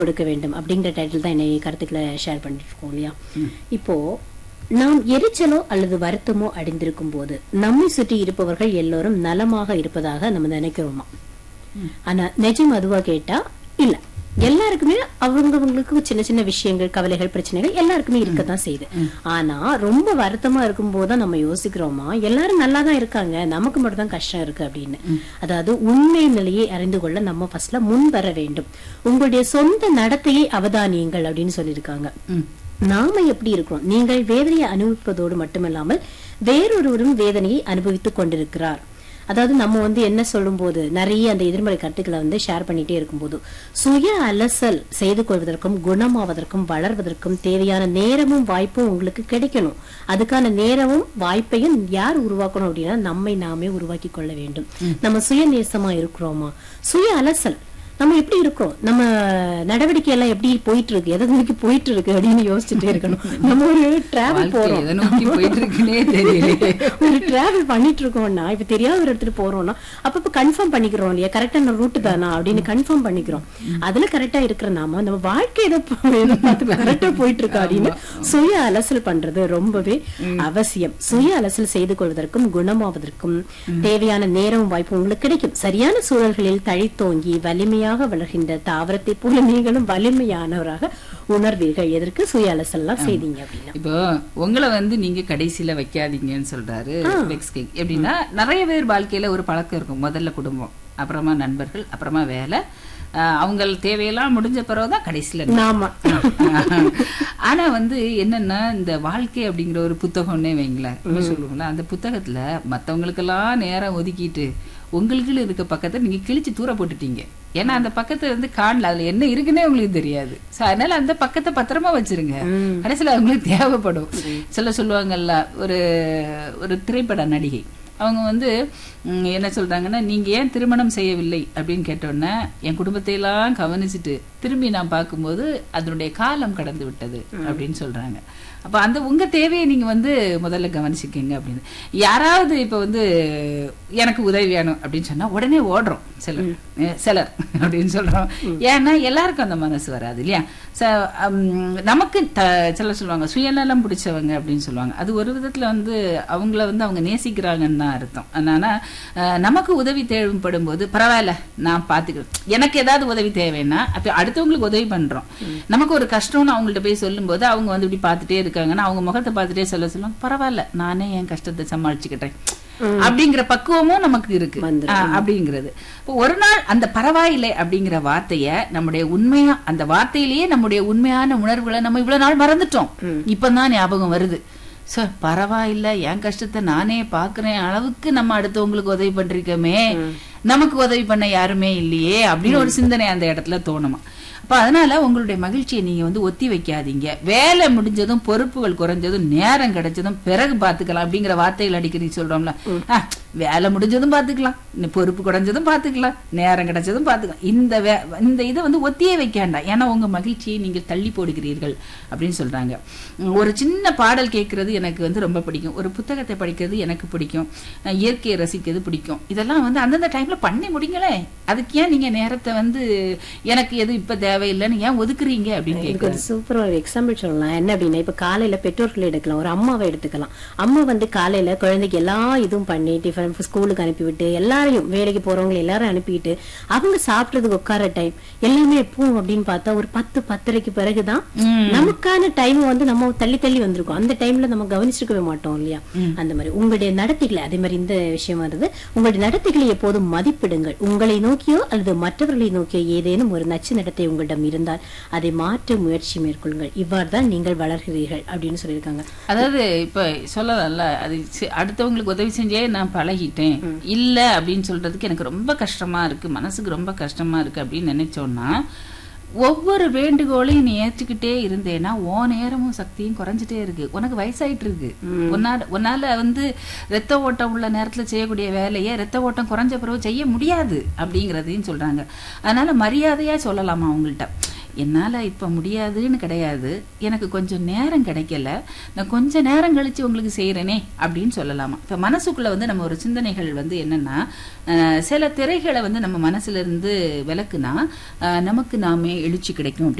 கொடுக்க வேண்டும் அப்படிங்கிற டைட்டில் தான் என்னை கருத்துக்களை ஷேர் பண்ணிட்டு இருக்கோம் இல்லையா இப்போ நாம் எரிச்சலோ அல்லது வருத்தமோ அடைந்திருக்கும் போது நம்மை சுற்றி இருப்பவர்கள் எல்லோரும் நலமாக இருப்பதாக நம்ம நினைக்கிறோமா ஆனா நிஜம் அதுவா கேட்டா இல்ல எல்லாருக்குமே அவங்கவங்களுக்கு சின்ன சின்ன விஷயங்கள் கவலைகள் பிரச்சனைகள் எல்லாருக்குமே இருக்கத்தான் செய்யுது ஆனா ரொம்ப வருத்தமா இருக்கும் போதுதான் நம்ம யோசிக்கிறோமா எல்லாரும் நல்லா தான் இருக்காங்க நமக்கு மட்டும் தான் கஷ்டம் இருக்கு அப்படின்னு அதாவது உண்மை நிலையை அறிந்து கொள்ள நம்ம ஃபர்ஸ்ட்ல முன் வர வேண்டும் உங்களுடைய சொந்த நடத்தையை அவதானியுங்கள் அப்படின்னு சொல்லியிருக்காங்க நாம எப்படி இருக்கிறோம் நீங்கள் வேதனையை அனுபவிப்பதோடு மட்டுமல்லாமல் வேறொருவரும் வேதனையை அனுபவித்துக் கொண்டிருக்கிறார் அதாவது நம்ம வந்து என்ன சொல்லும்போது நிறைய அந்த எதிர்மறை கருத்துக்களை வந்து ஷேர் பண்ணிட்டே இருக்கும்போது சுய அலசல் செய்து கொள்வதற்கும் குணமாவதற்கும் வளர்வதற்கும் தேவையான நேரமும் வாய்ப்பும் உங்களுக்கு கிடைக்கணும் அதுக்கான நேரமும் வாய்ப்பையும் யார் உருவாக்கணும் அப்படின்னா நம்மை நாமே உருவாக்கி கொள்ள வேண்டும் நம்ம சுய நேசமா இருக்கிறோமா சுய அலசல் நம்ம எப்படி இருக்கோம் நம்ம நடவடிக்கை எல்லாம் எப்படி போயிட்டு இருக்கு எதை நோக்கி போயிட்டு இருக்கு அப்படின்னு யோசிச்சுட்டே இருக்கணும் நம்ம ஒரு டிராவல் வாழ்க்கை போறோம் எதை நோக்கி போயிட்டு இருக்குன்னே தெரியல ஒரு டிராவல் பண்ணிட்டு இருக்கோம்னா இப்ப தெரியாத ஒரு இடத்துக்கு போறோம்னா அப்பப்ப கன்ஃபார்ம் பண்ணிக்கிறோம் இல்லையா கரெக்டான ரூட் தானா அப்படின்னு கன்ஃபார்ம் பண்ணிக்கிறோம் அதுல கரெக்டா இருக்கிற நாம நம்ம வாழ்க்கை ஏதோ ஏதோ பார்த்து கரெக்டா போயிட்டு இருக்கா அப்படின்னு சுய அலசல் பண்றது ரொம்பவே அவசியம் சுய அலசல் செய்து கொள்வதற்கும் குணமாவதற்கும் தேவையான நேரம் வாய்ப்பு உங்களுக்கு கிடைக்கும் சரியான சூழல்களில் தழைத்தோங்கி வலிமையாக வளர்கின்ற தாவரத்தை போல நீங்களும் வலிமையானவராக உணர்வீர்கள் எதற்கு சுய அலசல் எல்லாம் செய்தீங்க அப்படின்னா இப்போ உங்களை வந்து நீங்க கடைசியில வைக்காதீங்கன்னு சொல்றாரு வெக்ஸ் கிங் எப்படின்னா நிறைய பேர் வாழ்க்கையில ஒரு பழக்கம் இருக்கும் முதல்ல குடும்பம் அப்புறமா நண்பர்கள் அப்புறமா வேலை ஆஹ் அவங்க தேவையெல்லாம் முடிஞ்ச பிறகுதான் கடைசியில நாம ஆனா வந்து என்னன்னா இந்த வாழ்க்கை அப்படிங்கிற ஒரு புத்தகம்னே வைங்களேன் இப்ப சொல்லுவோம்ல அந்த புத்தகத்துல மத்தவங்களுக்கெல்லாம் நேரம் ஒதுக்கிட்டு உங்களுக்குள்ள இருக்க பக்கத்தை நீங்க கிழிச்சு தூர போட்டுட்டீங்க ஏன்னா அந்த பக்கத்தை வந்து காணல அதுல என்ன இருக்குன்னே உங்களுக்கு தெரியாது So, அதனால அந்த பக்கத்தை பத்திரமா வச்சிருங்க கடைசியில அவங்களுக்கு தேவைப்படும் சில சொல்லுவாங்கல்ல ஒரு ஒரு திரைப்பட நடிகை அவங்க வந்து ம், என்ன சொல்றாங்கன்னா நீங்க ஏன் திருமணம் செய்யவில்லை அப்படின்னு கேட்டோன்னே என் குடும்பத்தை எல்லாம் கவனிச்சுட்டு திரும்பி நான் பார்க்கும்போது அதனுடைய காலம் கடந்து விட்டது அப்படின்னு சொல்றாங்க அப்ப அந்த உங்க தேவையை நீங்க வந்து முதல்ல கவனிச்சுக்கங்க அப்படின்னு யாராவது இப்ப வந்து எனக்கு உதவி வேணும் அப்படின்னு சொன்னா உடனே ஓடுறோம் சிலர் அஹ் சிலர் அப்படின்னு சொல்றோம் ஏன்னா எல்லாருக்கும் அந்த மனசு வராது இல்லையா ச- ஹம், நமக்கு த- சிலர் சொல்லுவாங்க சுயநலம் பிடிச்சவங்க அப்படின்னு சொல்லுவாங்க அது ஒரு விதத்துல வந்து அவங்கள வந்து அவங்க நேசிக்கிறாங்கன்னு தான் அர்த்தம் அதனால அஹ், நமக்கு உதவி தேவைப்படும் போது பரவாயில்ல நான் பாத்துக்கிறேன் எனக்கு ஏதாவது உதவி தேவைன்னா அப்ப அடுத்தவங்களுக்கு உதவி பண்றோம் நமக்கு ஒரு கஷ்டம்னு அவங்கள்ட்ட போய் சொல்லும்போது அவங்க வந்து இப்படி பார்த்துட்டே இருக்காங்கன்னா அவங்க முகத்தை பார்த்துட்டே சொல்ல சொல்லுவாங்க பரவாயில்ல நானே என் கஷ்டத்தை சமாளிச்சுக்கிட்டேன் அப்படிங்கிற பக்குவமும் நமக்கு இருக்கு வந்துரும். ஆ, அப்படிங்கிறது இப்போ ஒரு நாள் அந்த பரவாயில்லை அப்படிங்கிற வார்த்தைய நம்முடைய உண்மையா அந்த வார்த்தையிலேயே நம்முடைய உண்மையான உணர்வுகளை நம்ம இவ்வளவு நாள் மறந்துட்டோம் இப்பதான் ஞாபகம் வருது சோ பரவாயில்ல என் கஷ்டத்தை நானே பாக்குறேன் அளவுக்கு நம்ம அடுத்தவங்களுக்கு உதவி பண்றோமே நமக்கு உதவி பண்ண யாருமே இல்லையே அப்படின்னு ஒரு சிந்தனை அந்த இடத்துல தோணுமா அப்ப அதனால உங்களுடைய மகிழ்ச்சியை நீங்க வந்து ஒத்தி வைக்காதீங்க வேலை முடிஞ்சதும் பொறுப்புகள் குறைஞ்சதும் நேரம் கிடைச்சதும் பிறகு பாத்துக்கலாம் அப்படிங்கிற வார்த்தைகள் அடிக்கடி சொல்றோம்ல ஆ, வேலை முடிஞ்சதும் பாத்துக்கலாம் இன்னும் பொறுப்பு குறைஞ்சதும் பாத்துக்கலாம் நேரம் கிடைச்சதும் பாத்துக்கலாம் இந்த வே- இந்த இதை வந்து ஒத்தியே வைக்க வேண்டாம் ஏன்னா உங்க மகிழ்ச்சியை நீங்கள் தள்ளி போடுகிறீர்கள் அப்படின்னு சொல்றாங்க உம், ஒரு சின்ன பாடல் கேட்கறது எனக்கு வந்து ரொம்ப பிடிக்கும் ஒரு புத்தகத்தை படிக்கிறது எனக்கு பிடிக்கும் அஹ், இயற்கையை ரசிக்கிறது பிடிக்கும் இதெல்லாம் வந்து அந்தந்த டைம்ல பண்ணி முடிங்களே அதுக்கு ஏன் நீங்க நேரத்தை வந்து எனக்கு எது இப்ப தேவையில்லைன்னு ஏன் ஒதுக்குறீங்க அப்படின்னு இதுக்கு கேட்கறது ஒரு சூப்பர் ஒரு எக்ஸாம்பிள் சொல்லலாம் என்ன அப்படின்னா இப்ப காலையில பெற்றோர்கள் எடுக்கலாம் ஒரு அம்மாவை எடுத்துக்கலாம் அம்மா வந்து காலையில குழந்தைக்கு எல்லா இதுவும் பண்ணி டிஃபன் ஸ்கூலுக்கு அனுப்பிவிட்டு எல்லாரையும் வேலைக்கு போறவங்க எல்லாரும் அனுப்பிட்டு அவங்க சாப்பிட்டதுக்கு உட்கார டைம் எல்லாமே எப்போ அப்படின்னு பார்த்தா ஒரு பத்து பத்தரைக்கு பிறகுதான் நமக்கான டைம் வந்து நம்ம தள்ளி தள்ளி வந்திருக்கோம் அந்த டைம்ல நம்ம கவனிச்சிருக்கவே மாட்டோம் இல்லையா அந்த மாதிரி உங்களுடைய நடத்தைகளை அதே மாதிரி இந்த விஷயம் வருது உங்களுடைய நடத்தைகளை எப்போதும் மதிப்பிடுங்கள் உங்களை நோக்கியோ அல்லது மற்றவர்களை நோக்கியோ ஏதேனும் ஒரு நச்சு நடத்தை உங்களிடம் இருந்தால் அதை மாற்ற முயற்சி மேற்கொள்ளுங்கள் இவ்வாறு தான் நீங்கள் வளர்கிறீர்கள் அப்படின்னு சொல்லியிருக்காங்க அதாவது இப்ப சொல்லலாம்ல அது சி- அடுத்தவங்களுக்கு உதவி செஞ்சே நான் பழகிட்டேன் இல்ல அப்படின்னு சொல்றதுக்கு எனக்கு ரொம்ப கஷ்டமா இருக்கு மனசுக்கு ரொம்ப கஷ்டமா இருக்கு அப்படின்னு நினைச்சோம்னா ஒவ்வொரு வேண்டுகோளையும் நீ ஏற்றுக்கிட்டே இருந்தேன்னா ஓ நேரமும் சக்தியும் குறைஞ்சிட்டே இருக்கு உனக்கு வயசாயிட்டு இருக்கு உன்னால உன்னால வந்து ரத்த ஓட்டம் உள்ள நேரத்துல செய்யக்கூடிய வேலையை ரத்த ஓட்டம் குறைஞ்ச பிறகு செய்ய முடியாது அப்படிங்கறதையும் சொல்றாங்க அதனால மரியாதையா சொல்லலாமா அவங்கள்ட்ட என்னால இப்ப முடியாதுன்னு கிடையாது எனக்கு கொஞ்சம் நேரம் கிடைக்கல நான் கொஞ்ச நேரம் கழிச்சு உங்களுக்கு செய்யறேனே அப்படின்னு சொல்லலாமா இப்ப மனசுக்குள்ள வந்து நம்ம ஒரு சிந்தனைகள் வந்து என்னன்னா அஹ், சில திரைகளை வந்து நம்ம மனசுல இருந்து விலக்குனா அஹ், நமக்கு நாமே எழுச்சி கிடைக்கும்